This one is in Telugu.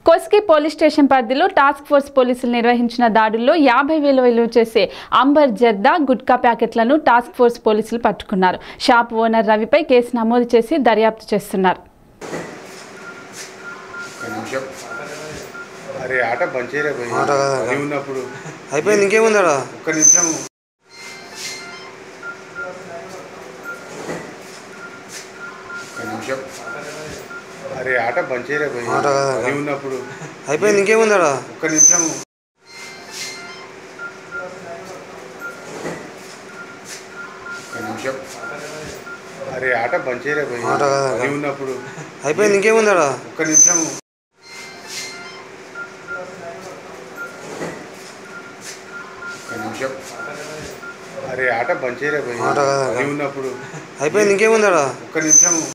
కొస్కి పోలీస్ స్టేషన్ పరిధిలో టాస్క్ ఫోర్స్ పోలీసులు నిర్వహించిన దాడుల్లో యాభై వేల విలువ చేసే అంబర్ జర్దా గుట్కా ప్యాకెట్లను టాస్క్ ఫోర్స్ పోలీసులు పట్టుకున్నారు షాప్ ఓనర్ రవిపై కేసు నమోదు చేసి దర్యాప్తు చేస్తున్నారు ఒక నిమిషం అరే ఆట బంద్ చేయలే పోయి ఆట కాదా? పని ఉన్నప్పుడు అయిపోయింది ఇంకేముందాడా ఒక్క నిమిషం ఒక్క నిమిషం అరే ఆట బంద్ చేయలే పోయి ఆట కాదా? పని ఉన్నప్పుడు అయిపోయింది ఇంకేముందాడా ఒక్క నిమిషం ఒక్క నిమిషం అరే ఆట బంద్ చేయలే పోయి ఆట కాదా? పని ఉన్నప్పుడు అయిపోయింది ఇంకేముందాడా ఒక్క నిమిషం ఒక్క నిమిషం అరే ఆట బంద్ చేయలే పోయి ఆట కాదా? పని ఉన్నప్పుడు అయిపోయింది ఇంకేముందాడా ఒక్క నిమిషం